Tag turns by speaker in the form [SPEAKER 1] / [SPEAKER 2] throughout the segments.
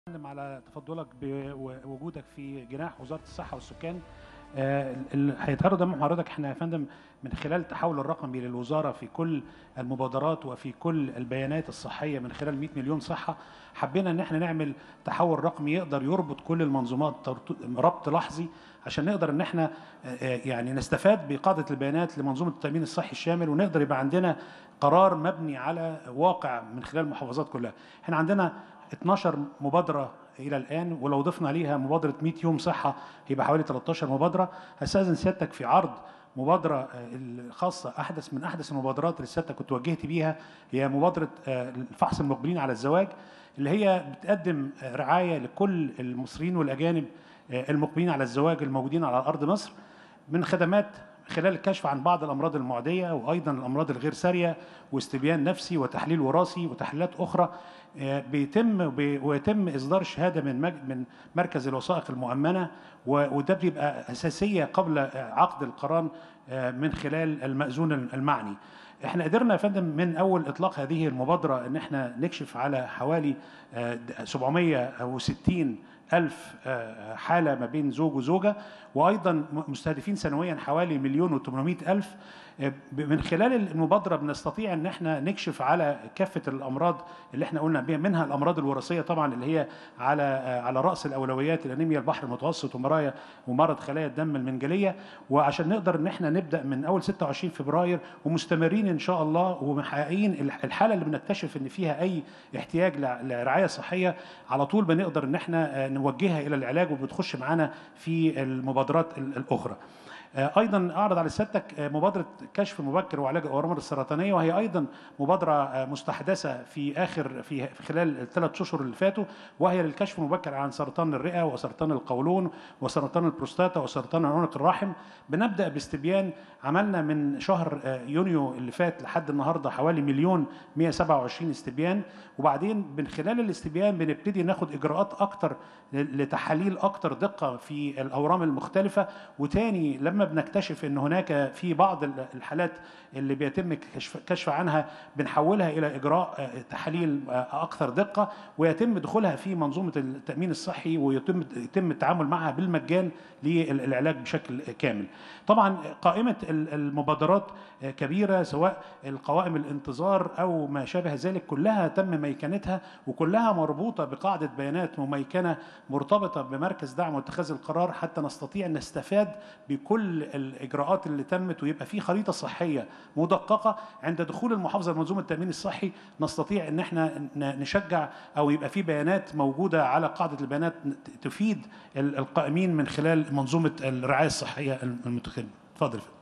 [SPEAKER 1] أتكلم على تفضلك بوجودك في جناح وزاره الصحه والسكان آه، ال- هيتعرض امام حضرتك احنا يا فندم من خلال التحول الرقمي للوزاره في كل المبادرات وفي كل البيانات الصحيه من خلال 100 مليون صحه حبينا ان احنا نعمل تحول رقمي يقدر يربط كل المنظومات ترت- ربط لحظي عشان نقدر ان احنا آه، آه، يعني نستفاد بقاعده البيانات لمنظومه التامين الصحي الشامل ونقدر يبقى عندنا قرار مبني على واقع من خلال المحافظات كلها احنا عندنا 12 مبادرة إلى الآن ولو ضفنا عليها مبادرة 100 يوم صحة هيبقى حوالي 13 مبادرة هستأذن سيادتك في عرض مبادرة آه، الخاصة أحدث من أحدث المبادرات اللي سيادتك كنت وجهت بيها هي مبادرة آه، الفحص المقبلين على الزواج اللي هي بتقدم آه، رعاية لكل المصريين والأجانب آه، المقبلين على الزواج الموجودين على أرض مصر من خدمات خلال الكشف عن بعض الامراض المعديه وايضا الامراض الغير ساريه واستبيان نفسي وتحليل وراثي وتحليلات اخرى آه، بيتم بي- ويتم اصدار شهاده من مج- من مركز الوثائق المؤمنه و- وده بيبقى اساسيه قبل آه، عقد القران آه، من خلال المأذون المعني. احنا قدرنا يا فندم من اول اطلاق هذه المبادره ان احنا نكشف على حوالي آه، 760 ألف آه، حالة ما بين زوج وزوجة وأيضا مستهدفين سنويا حوالي مليون وثمانمائة ألف آه، ب- من خلال المبادرة بنستطيع أن احنا نكشف على كافة الأمراض اللي احنا قلنا بيها منها الأمراض الوراثية طبعا اللي هي على آه، على رأس الأولويات الأنيميا البحر المتوسط ومرايا ومرض خلايا الدم المنجلية وعشان نقدر ان احنا نبدأ من أول 26 فبراير ومستمرين إن شاء الله ومحققين الح- الحالة اللي بنكتشف ان فيها أي احتياج ل- لرعاية صحية على طول بنقدر ان احنا آه، نوجهها الى العلاج وبتخش معانا في المبادرات ال- الاخرى. آه، ايضا اعرض على سيادتك آه، مبادره كشف مبكر وعلاج الاورام السرطانيه وهي ايضا مبادره آه، مستحدثه في اخر في في خلال الثلاث اشهر اللي فاتوا وهي للكشف المبكر عن سرطان الرئه وسرطان القولون وسرطان البروستاتا وسرطان عنق الرحم بنبدا باستبيان عملنا من شهر آه، يونيو اللي فات لحد النهارده حوالي مليون 127 استبيان وبعدين من خلال الاستبيان بنبتدي ناخد اجراءات اكتر ل- لتحاليل اكتر دقه في الاورام المختلفه وتاني لما بنكتشف ان هناك في بعض ال- الحالات اللي بيتم كشف كشف عنها بنحولها الى اجراء آه، تحاليل آه، اكثر دقه ويتم دخولها في منظومه التامين الصحي ويتم يتم التعامل معها بالمجان للعلاج بشكل كامل. طبعا قائمه ال- المبادرات آه، كبيره سواء القوائم الانتظار او ما شابه ذلك كلها تم ميكنتها وكلها مربوطه بقاعده بيانات مميكنه مرتبطه بمركز دعم واتخاذ القرار حتى نستطيع ان نستفاد بكل الاجراءات اللي تمت ويبقى في خريطه صحيه مدققه عند دخول المحافظه لمنظومه التامين الصحي نستطيع ان احنا ن- نشجع او يبقى في بيانات موجوده على قاعده البيانات تفيد ال- القائمين من خلال منظومه الرعايه الصحيه المتكامله. اتفضل يا فندم.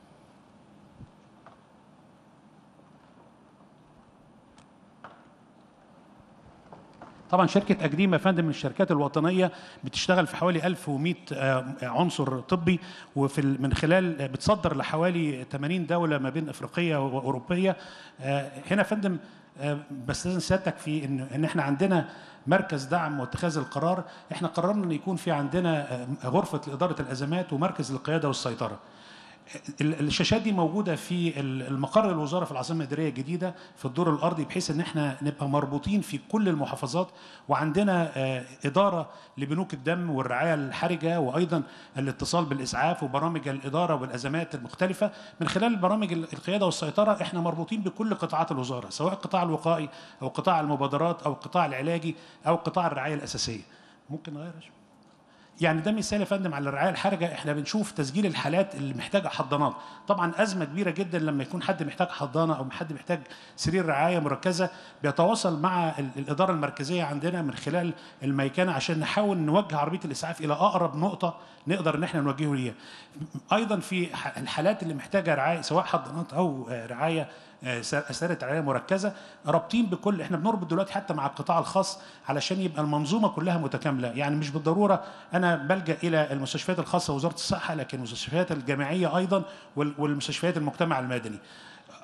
[SPEAKER 1] طبعا شركة أجريم يا فندم من الشركات الوطنية بتشتغل في حوالي 1100 آه، عنصر طبي وفي ال- من خلال بتصدر لحوالي 80 دولة ما بين أفريقية وأوروبية آه، هنا يا فندم آه، بستاذن سيادتك في ان ان احنا عندنا مركز دعم واتخاذ القرار احنا قررنا ان يكون في عندنا آه، غرفة لإدارة الأزمات ومركز القيادة والسيطرة ال- الشاشات دي موجوده في ال- المقر الوزاره في العاصمه الاداريه الجديده في الدور الارضي بحيث ان احنا نبقى مربوطين في كل المحافظات وعندنا آه، اداره لبنوك الدم والرعايه الحرجه وايضا الاتصال بالاسعاف وبرامج الاداره والازمات المختلفه من خلال برامج ال- القياده والسيطره احنا مربوطين بكل قطاعات الوزاره سواء القطاع الوقائي او قطاع المبادرات او القطاع العلاجي او قطاع الرعايه الاساسيه ممكن نغير يا شباب؟ يعني ده مثال يا فندم على الرعايه الحرجه احنا بنشوف تسجيل الحالات اللي محتاجه حضانات طبعا ازمه كبيره جدا لما يكون حد محتاج حضانه او حد محتاج سرير رعايه مركزه بيتواصل مع ال- الاداره المركزيه عندنا من خلال الميكنه عشان نحاول نوجه عربيه الاسعاف الى اقرب نقطه نقدر ان احنا نوجهه ليها ايضا في ح- الحالات اللي محتاجه رعايه سواء حضانات او آه، رعايه آه، س- اسره رعايه مركزه رابطين بكل احنا بنربط دلوقتي حتى مع القطاع الخاص علشان يبقى المنظومه كلها متكامله يعني مش بالضروره انا بلجا الى المستشفيات الخاصه وزاره الصحه لكن المستشفيات الجامعيه ايضا وال- والمستشفيات المجتمع المدني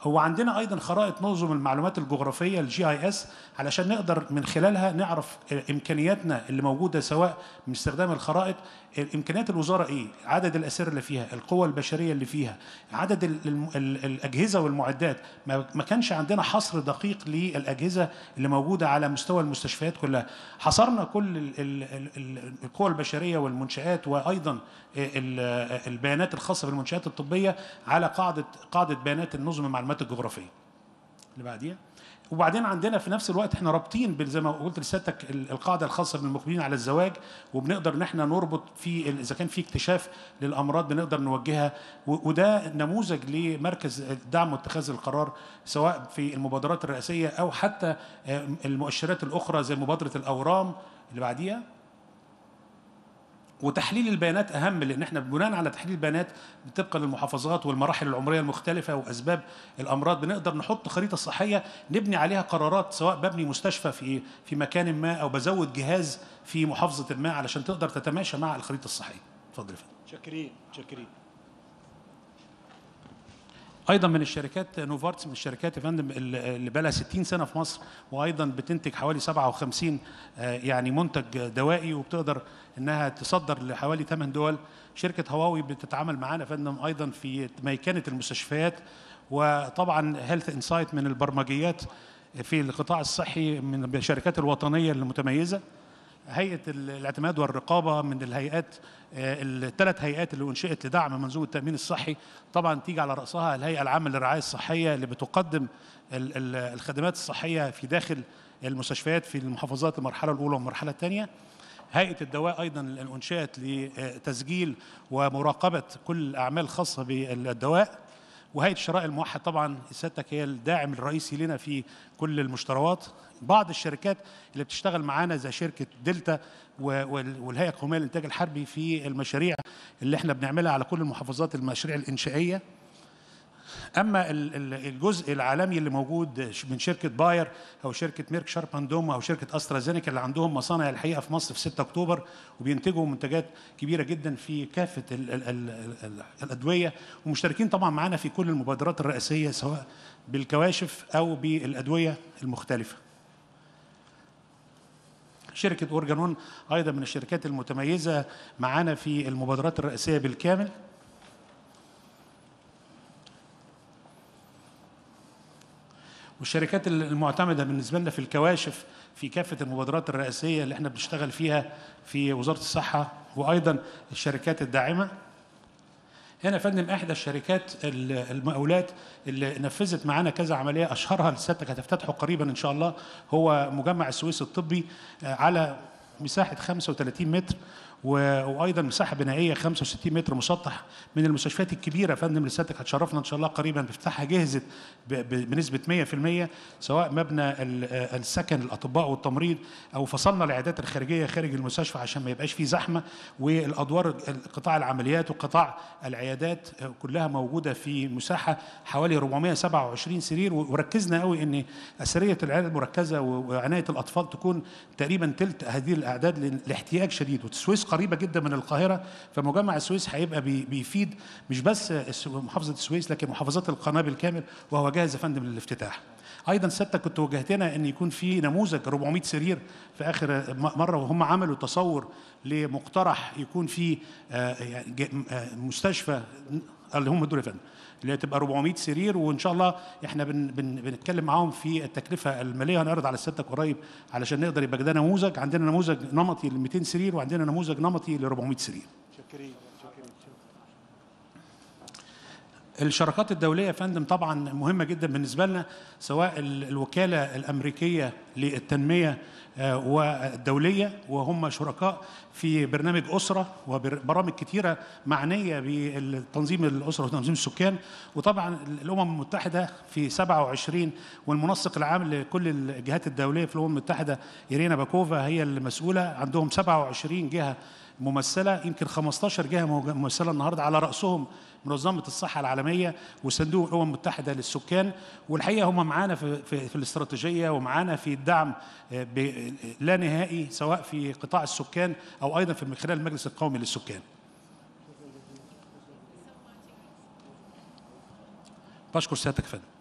[SPEAKER 1] هو عندنا ايضا خرائط نظم المعلومات الجغرافيه الجي اي اس علشان نقدر من خلالها نعرف امكانياتنا اللي موجوده سواء من استخدام الخرائط امكانيات الوزاره ايه عدد الاسر اللي فيها القوى البشريه اللي فيها عدد ال ال ال الاجهزه والمعدات ما ما كانش عندنا حصر دقيق للاجهزه اللي موجوده على مستوى المستشفيات كلها حصرنا كل ال ال ال القوى البشريه والمنشات وايضا ال- البيانات الخاصه بالمنشات الطبيه على قاعده قاعده بيانات النظم المعلومات الجغرافيه اللي بعديها وبعدين عندنا في نفس الوقت احنا رابطين بال- زي ما قلت لسيادتك ال- القاعده الخاصه بالمقبلين على الزواج وبنقدر ان احنا نربط في ال- اذا كان في اكتشاف للامراض بنقدر نوجهها و- وده نموذج لمركز دعم واتخاذ القرار سواء في المبادرات الرئاسيه او حتى آه، المؤشرات الاخرى زي مبادره الاورام اللي بعديها وتحليل البيانات اهم لان احنا بناء على تحليل البيانات طبقا للمحافظات والمراحل العمريه المختلفه واسباب الامراض بنقدر نحط خريطه صحيه نبني عليها قرارات سواء ببني مستشفى في في مكان ما او بزود جهاز في محافظه ما علشان تقدر تتماشى مع الخريطه الصحيه اتفضل يا فندم
[SPEAKER 2] شاكرين شاكرين
[SPEAKER 1] ايضا من الشركات نوفارتس من الشركات يا فندم اللي اللي بقى لها 60 سنه في مصر وايضا بتنتج حوالي 57 آه، يعني منتج دوائي وبتقدر انها تصدر لحوالي 8 دول شركه هواوي بتتعامل معانا يا فندم ايضا في ميكنه المستشفيات وطبعا هيلث انسايت من البرمجيات في القطاع الصحي من الشركات الوطنيه المتميزه هيئه ال- الاعتماد والرقابه من الهيئات آه، الثلاث هيئات اللي انشئت لدعم منظومه التامين الصحي طبعا تيجي على راسها الهيئه العامه للرعايه الصحيه اللي بتقدم ال- ال- الخدمات الصحيه في داخل المستشفيات في المحافظات المرحله الاولى والمرحله الثانيه هيئه الدواء ايضا اللي انشئت لتسجيل ومراقبه كل الاعمال الخاصه بالدواء وهيئه الشراء الموحد طبعا سيادتك هي الداعم الرئيسي لنا في كل المشتريات بعض الشركات اللي بتشتغل معانا زي شركه دلتا و- وال- والهيئه القوميه للانتاج الحربي في المشاريع اللي احنا بنعملها على كل المحافظات المشاريع الانشائيه اما ال- ال- الجزء العالمي اللي موجود من شركه باير او شركه ميرك شارباندوم او شركه استرازينيكا اللي عندهم مصانع الحقيقه في مصر في 6 اكتوبر وبينتجوا منتجات كبيره جدا في كافه ال ال ال ال الادويه ومشتركين طبعا معانا في كل المبادرات الرئاسيه سواء بالكواشف او بالادويه المختلفه. شركه اورجانون ايضا من الشركات المتميزه معانا في المبادرات الرئاسيه بالكامل. والشركات المعتمده بالنسبه لنا في الكواشف في كافه المبادرات الرئاسيه اللي احنا بنشتغل فيها في وزاره الصحه وايضا الشركات الداعمه هنا يا فندم احدى الشركات ال- المقاولات اللي نفذت معانا كذا عمليه اشهرها اللي سيادتك هتفتتحه قريبا ان شاء الله هو مجمع السويس الطبي آه، على مساحه 35 متر و- وايضا مساحه بنائيه 65 متر مسطح من المستشفيات الكبيره يا فندم اللي سيادتك هتشرفنا ان شاء الله قريبا بافتتاحها جهزت ب- ب- بنسبه 100% سواء مبنى ال- آه، السكن الاطباء والتمريض او فصلنا العيادات الخارجيه خارج المستشفى عشان ما يبقاش فيه زحمه والادوار قطاع العمليات وقطاع العيادات آه، كلها موجوده في مساحه حوالي 427 سرير و- وركزنا قوي ان اثريه العياده المركزه و- وعنايه الاطفال تكون تقريبا ثلث هذه الاعداد لأن الاحتياج شديد والسويس قريبه جدا من القاهره فمجمع السويس هيبقى بي- بيفيد مش بس الس- محافظه السويس لكن محافظات القناه بالكامل وهو جاهز يا فندم للافتتاح. ايضا سيادتك كنت وجهتنا ان يكون في نموذج 400 سرير في اخر م- مره وهم عملوا تصور لمقترح يكون فيه آه، يعني ج- آه، مستشفى اللي هم دول يا فندم اللي هتبقى 400 سرير وان شاء الله احنا بن بن بنتكلم معاهم في التكلفه الماليه هنعرض على سيادتك قريب علشان نقدر يبقى ده نموذج عندنا نموذج نمطي ل 200 سرير وعندنا نموذج نمطي ل 400 سرير.
[SPEAKER 2] شاكرين شاكرين
[SPEAKER 1] الشراكات الدولية يا فندم طبعا مهمة جدا بالنسبة لنا سواء ال- الوكالة الأمريكية للتنمية آه، والدولية وهم شركاء في برنامج أسرة وبرامج كتيرة معنية بتنظيم الأسرة وتنظيم السكان وطبعا الأمم المتحدة في 27 والمنسق العام لكل الجهات الدولية في الأمم المتحدة إيرينا باكوفا هي المسؤولة عندهم 27 جهة ممثله يمكن 15 جهه موج- ممثله النهارده على راسهم منظمه الصحه العالميه وصندوق الامم المتحده للسكان والحقيقه هم معانا في, في, في الاستراتيجيه ومعانا في الدعم آه، ب- لا نهائي سواء في قطاع السكان او ايضا في من خلال المجلس القومي للسكان. بشكر سيادتك يا فندم.